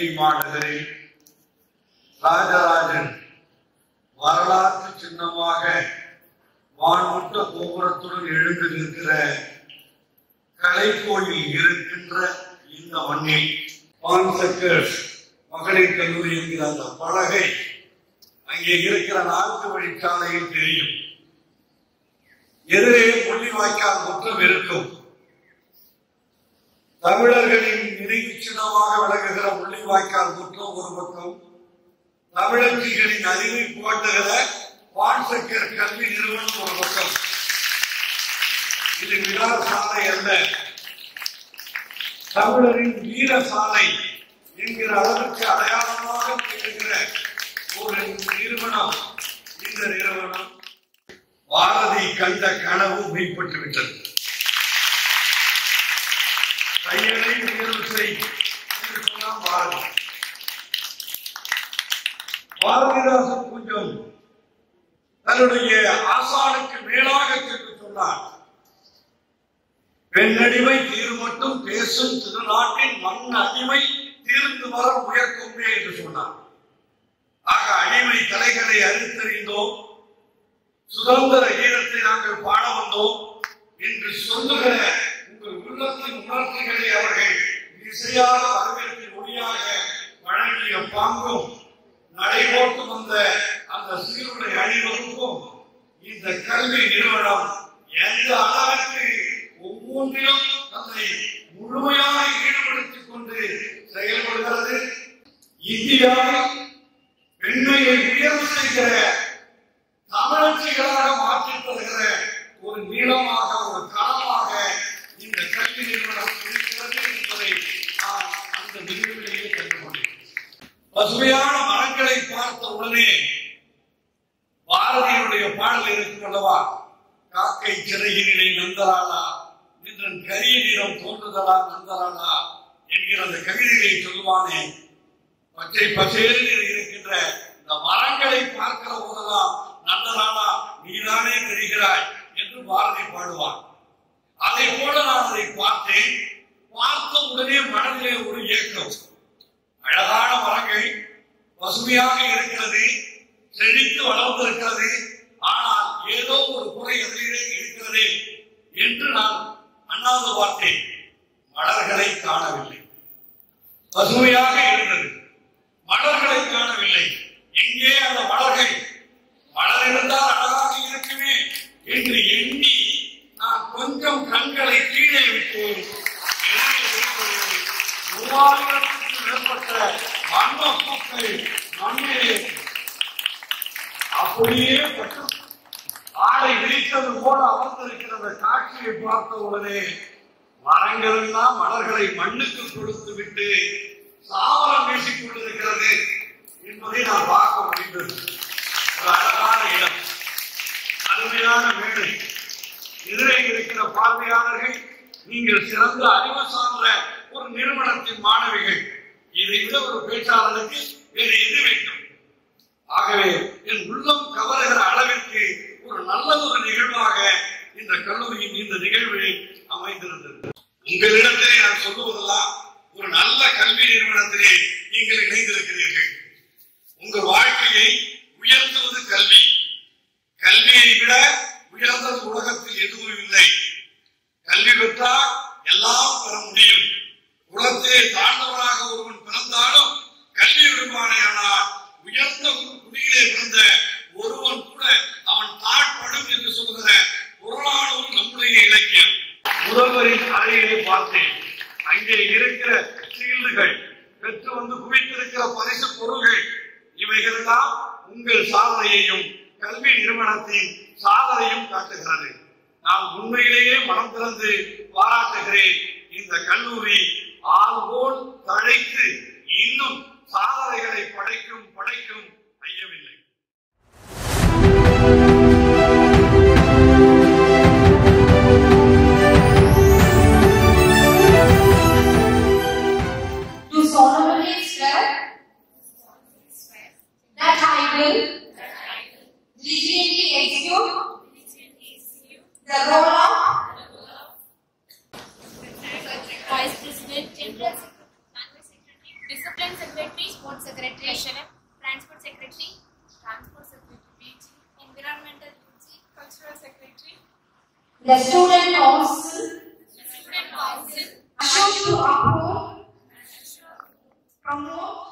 கல்வி மாநகரில் ராஜராஜன் வரலாற்று சின்னமாக வான்முட்ட கோபுரத்துடன் எழுந்து நிற்கிற கலைக்கோயில் இருக்கின்ற இந்த மண்ணில் பான்சக்கர் மகளிர் கல்லூரி என்கிற அந்த பலகை அங்கே இருக்கிற நான்கு வழிச்சாலையில் தெரியும் எதிரே முள்ளிவாய்க்கால் குற்றம் இருக்கும் தமிழர்களின் நினைவு சின்னமாக விளங்குகிற முள்ளிவாய்க்கால் குற்றம் ஒரு பக்கம் தமிழர்களின் அறிவை புகட்டுகிற வான்சக்கர் கல்வி நிறுவனம் ஒரு பக்கம் இது விழா சாலை அல்ல தமிழரின் வீர சாலை என்கிற அளவிற்கு அடையாளமாக திகழ்கிற ஒரு நிறுவனம் இந்த நிறுவனம் பாரதி கண்ட கனவு மெய்ப்பட்டு விட்டது கையனை உயர்வு செய் என்று சொன்னான் பாரதி பாரதிதாசன் கொஞ்சம் தன்னுடைய ஆசானுக்கு மேலாக சென்று சொன்னார் பெண்ணடிமை தீர் மட்டும் பேசும் திருநாட்டின் மண் அடிமை தீர்ந்து வர உயர்த்துமே என்று சொன்னார் ஆக அடிமை தலைகளை அறுத்தறிந்தோம் சுதந்திர கீதத்தை நாங்கள் பாட வந்தோம் என்று சொல்லுகிற உங்கள் உள்ளத்தின் உணர்ச்சிகளை அவர்கள் இசையாக வரவேற்பின் மொழியாக வழங்கிய பாங்கும் நடைபோட்டு வந்த அந்த சீருடை அணிவகுப்பும் இந்த கல்வி நிறுவனம் எந்த அளவிற்கு ஒவ்வொன்றிலும் தன்னை முழுமையாக ஈடுபடுத்திக் கொண்டு செயல்படுகிறது இந்தியாவில் பெண்மையை உயர்வு செய்கிற தமிழச்சிகளாக மாற்றித் தருகிற ஒரு நீளமாக ஒரு களமாக இந்த கல்வி நிறுவனம் இருக்கிறது என்பதை நான் அந்த நிகழ்விலேயே கண்டுகொண்டேன் பசுமையான மரங்களை பார்த்த உடனே பாரதியுடைய பாடல் இருக்கும் அல்லவா காக்கை சிறையினிலே நந்தராளா நின்றன் கரிய நிறம் தோன்றுதலா நந்தராளா என்கிற அந்த கவிதைகளை சொல்லுவானே பச்சை பசேலில் இருக்கின்ற இந்த மரங்களை பார்க்கிற போதெல்லாம் நந்தராளா நீதானே தெரிகிறாய் என்று பாரதி பாடுவான் அதை போல நான் அதை பார்த்தேன் பார்த்த உடனே மனதிலே ஒரு இயக்கம் அழகான மரங்கள் பசுமையாக இருக்கிறது செழித்து வளர்ந்திருக்கிறது ஆனால் ஏதோ ஒரு குறை அதிலே இருக்கிறது என்று நான் அண்ணாந்து பார்த்தேன் மலர்களை காணவில்லை பசுமையாக இருந்தது மலர்களை காணவில்லை எங்கே அந்த மலர்கள் மலர் இருந்தால் அழகாக இருக்குமே என்று எண்ணி நான் கொஞ்சம் கண்களை கீழே விட்டு வெளியே வரும்போது மூவாயிரத்துக்கு மேற்பட்ட வண்ண பூக்கள் மண்ணிலே அப்படியே பட்டு ஆடை விரித்தது போல அமர்ந்திருக்கிற அந்த காட்சியை பார்த்த உடனே மரங்கள் எல்லாம் மலர்களை மண்ணுக்கு கொடுத்து விட்டு சாவரம் வீசிக் கொண்டிருக்கிறது என்பதை நான் பார்க்க முடிந்தது ஒரு அழகான இடம் அருமையான மேடை எதிரே இருக்கிற பார்வையாளர்கள் நீங்கள் சிறந்த அறிவு சார்ந்த ஒரு நிறுவனத்தின் மாணவிகள் இதை விட ஒரு பேச்சாளருக்கு வேறு எது வேண்டும் ஆகவே என் உள்ளம் கவருகிற அளவிற்கு ஒரு நல்ல ஒரு நிகழ்வாக இந்த கல்லூரியின் இந்த நிகழ்வு அமைந்திருந்தது உங்களிடத்திலே நான் சொல்லுவதெல்லாம் ஒரு நல்ல கல்வி நிறுவனத்திலே நீங்கள் இணைந்திருக்கிறீர்கள் உங்கள் வாழ்க்கையை உயர்த்துவது கல்வி கல்வியை விட உயர்ந்தது உலகத்தில் எதுவும் இல்லை கல்வி பெற்றால் எல்லாம் பெற முடியும் குலத்திலே தாழ்ந்தவராக ஒருவன் பிறந்தாலும் கல்வி விடுவானேயானால் உயர்ந்த ஒரு குடியிலே பிறந்த ஒருவன் கூட அவன் தாழ்படும் என்று சொல்கிற பொருளான ஒரு நம்முடைய இலக்கியம் முதல்வரின் அறையிலே பார்த்தேன் அங்கே இருக்கிற சீல்டுகள் பெற்று வந்து குவித்திருக்கிற பரிசு பொருள்கள் இவைகள் எல்லாம் உங்கள் சாதனையையும் கல்வி நிறுவனத்தின் சாதனையும் காட்டுகிறது நான் உண்மையிலேயே மனம் திறந்து பாராட்டுகிறேன் இந்த கல்லூரி ஆள்போல் தழைத்து இன்னும் சாதனைகளை படைக்கும் படைக்கும் ஐயமில்லை do solemnly swear that I will diligently execute the role of Vice President, Disciplines and Secretary, Treasurer, Transport Secretary, Transport Secretary, PG, Environmental PG, Cultural Secretary, the Student Council, Student Council, assure to uphold, promote,